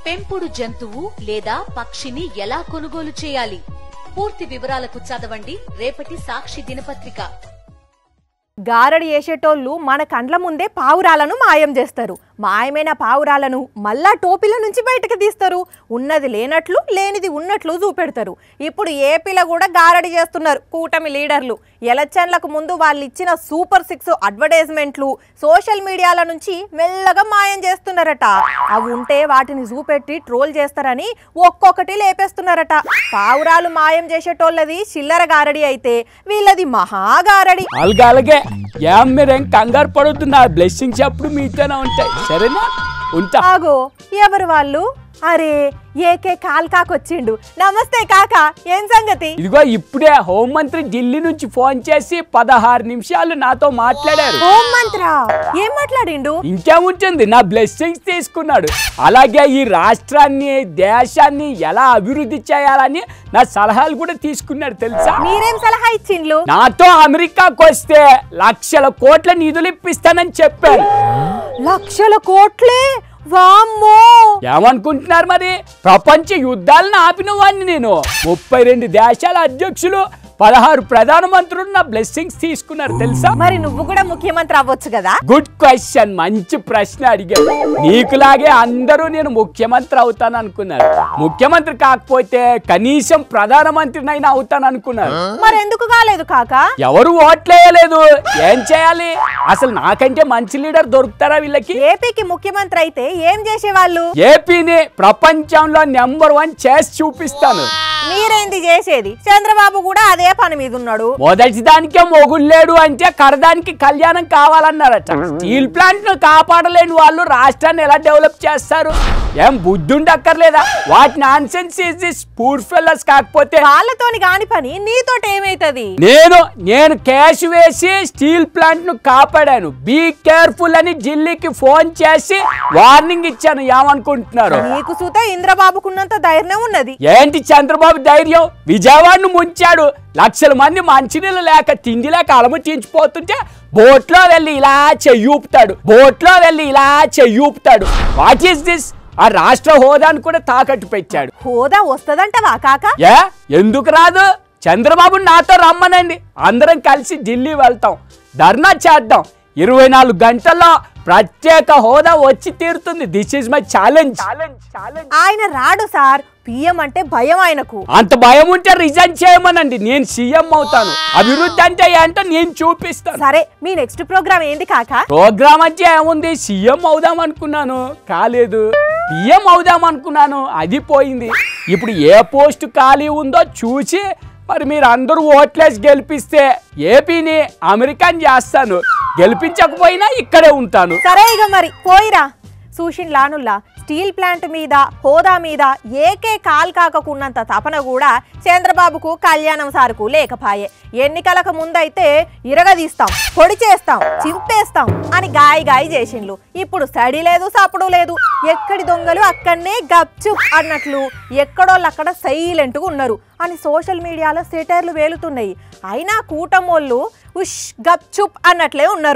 పెంపుడు జంతువు లేదా పక్షిని ఎలా కొనుగోలు చేయాలి పూర్తి వివరాలకు చదవండి రేపటి సాక్షి దినపత్రిక గారడి వేసేటోళ్ళు మన కండ్ల ముందే పావురాలను మాయం చేస్తారు మాయమైన పావురాలను మళ్ళా టోపీల నుంచి బయటకు తీస్తారు ఉన్నది లేనట్లు లేనిది ఉన్నట్లు చూపెడతారు ఇప్పుడు ఏపీలో కూడా గారడి చేస్తున్నారు కూటమి లీడర్లు ఎలక్షన్లకు ముందు వాళ్ళు ఇచ్చిన సూపర్ సిక్స్ అడ్వర్టైజ్మెంట్లు సోషల్ మీడియాల నుంచి మెల్లగా మాయం చేస్తున్నారట అవి ఉంటే వాటిని చూపెట్టి ట్రోల్ చేస్తారని ఒక్కొక్కటి లేపేస్తున్నారట పావురాలు మాయం చేసేటోళ్ళది చిల్లర గారడి అయితే వీళ్ళది మహాగారడి అలాగే అలాగే ఏం మీరేం కంగారు పడుతున్నా బ్లెస్సింగ్స్ ఎప్పుడు మీతోనే ఉంటాయి సరేనా ఉంటా ఆగో ఎవరు వాళ్ళు అరే ఏకే కాల్కాకొచ్చిండు నమస్తే కాక ఏం సంగతి ఇదిగో ఇప్పుడే హోంమంత్రి ఢిల్లీ నుంచి ఫోన్ చేసి పదహారు నిమిషాలు నాతో మాట్లాడారు ఓం మంత్ర ఏం మాట్లాడిండు ఇంకేముంటుంది నా బ్లెస్సింగ్స్ తీసుకున్నాడు అలాగే ఈ రాష్ట్రాన్ని దేశాన్ని ఎలా అభివృద్ధి చేయాలని నా సలహాలు కూడా తీసుకున్నాడు తెలుసా మీరేం సలహా ఇచ్చిండ్లు నాతో అమెరికాకు వస్తే లక్షల కోట్ల నిధులు ఇప్పిస్తానని చెప్పాను లక్షల కోట్లే వామ్మో ఏమనుకుంటున్నారు మరి ప్రపంచ యుద్ధాలను ఆపిన వాడిని నేను ముప్పై రెండు దేశాల అధ్యక్షులు పదహారు ప్రధానమంత్రులు నా బ్లెస్సింగ్స్ తీసుకున్నారు తెలుసా మరి నువ్వు కూడా ముఖ్యమంత్రి అవ్వచ్చు కదా గుడ్ క్వశ్చన్ మంచి ప్రశ్న అడిగారు నీకులాగే అందరూ నేను ముఖ్యమంత్రి అవుతాను అనుకున్నారు ముఖ్యమంత్రి కాకపోతే కనీసం ప్రధానమంత్రినైనా అవుతాను అనుకున్నారు మరి ఎందుకు కాలేదు కాక ఎవరు ఓట్లేయలేదు ఏం చేయాలి అసలు నాకంటే మంచి లీడర్ దొరుకుతారా వీళ్ళకి ఏపీకి ముఖ్యమంత్రి అయితే ఏం చేసేవాళ్ళు ఏపీని ప్రపంచంలో నెంబర్ వన్ చేసి చూపిస్తాను మీరేంది చేసేది చంద్రబాబు కూడా అదే పని మీద ఉన్నాడు మొదటి దానికే మొగుళ్ళేడు అంటే కడదానికి కళ్యాణం కావాలన్నారట స్టీల్ ప్లాంట్ ను కాపాడలేని వాళ్ళు రాష్ట్రాన్ని ఎలా డెవలప్ చేస్తారు ఏం బుద్ధి ఉండక్కర్లేదా వాటి nonsense is poor fellers కాకపోతే వాళ్ళతోని కాని పని నీతోటి ఏమైతది నేను నేను క్యాష్ వేసి స్టీల్ ప్లాంట్ ను కాపాడాను బీ కేర్ఫుల్ అని ఢిల్లీకి ఫోన్ చేసి వార్నింగ్ ఇచ్చాను ఏమనుకుంటున్నారు నీకు సూత ఇంద్రబాబుకున్నంత ధైర్యం ఉన్నది ఏంటి చంద్రబాబు ధైర్యం విజయవాడను ముంచాడు లక్షల మంది మంచినీళ్ళు లేక తిండి లేక అలమటించిపోతుంటే బోట్లో వెళ్ళి ఇలా చెయ్యూపుతాడు బోట్లో వెళ్ళి ఇలా చెయ్యూపుతాడు వాట్ ఈస్ దిస్ ఆ రాష్ట్ర హోదాను కూడా తాకట్టు పెట్టాడు హోదా వస్తదంటవా కాక ఏ ఎందుకు రాదు చంద్రబాబు నాతో రమ్మనండి అందరం కలిసి ఢిల్లీ వెళ్తాం ధర్నా చేద్దాం ఇరవై నాలుగు గంటల్లో ప్రత్యేక హోదా వచ్చి తీరుతుంది దిస్ ఇస్ మై ఛాలెంజ్ ఆయన రాడు సార్ పిఎం అంటే భయం ఆయనకు అంత భయం ఉంటే రిజైన్ చేయమనండి నేను సీఎం అవుతాను అభివృద్ధి అంటే ఏంటో నేను చూపిస్తాను సరే మీ నెక్స్ట్ ప్రోగ్రామ్ ఏంది కాక ప్రోగ్రామ్ అంటే ఏముంది సీఎం అవుదాం అనుకున్నాను కాలేదు పిఎం అవుదాం అనుకున్నాను అది పోయింది ఇప్పుడు ఏ పోస్ట్ ఖాళీ ఉందో చూసి మరి మీరు అందరూ ఓట్లేసి గెలిపిస్తే ఏపీని అమెరికన్ చేస్తాను గెలిపించకపోయినా ఇక్కడే ఉంటాను సరే ఇక మరి పోయిరా సూషిన్ లానుల్లా స్టీల్ ప్లాంట్ మీద హోదా మీద ఏకే కాల్ కాకకున్నంత తపన కూడా చంద్రబాబుకు కళ్యాణం సారుకు లేకపాయే ఎన్నికలకు ముందైతే ఇరగదీస్తాం పొడి చేస్తాం చింపేస్తాం అని గాయి గాయి చేసిండ్లు ఇప్పుడు స్టడీ లేదు సప్పుడు లేదు ఎక్కడి దొంగలు అక్కడనే గప్చుప్ అన్నట్లు ఎక్కడోళ్ళు అక్కడ సైలెంట్గా ఉన్నారు అని సోషల్ మీడియాలో సెటర్లు వేలుతున్నాయి అయినా కూటమోళ్ళు ఉష్ గప్చుప్ అన్నట్లే ఉన్నారు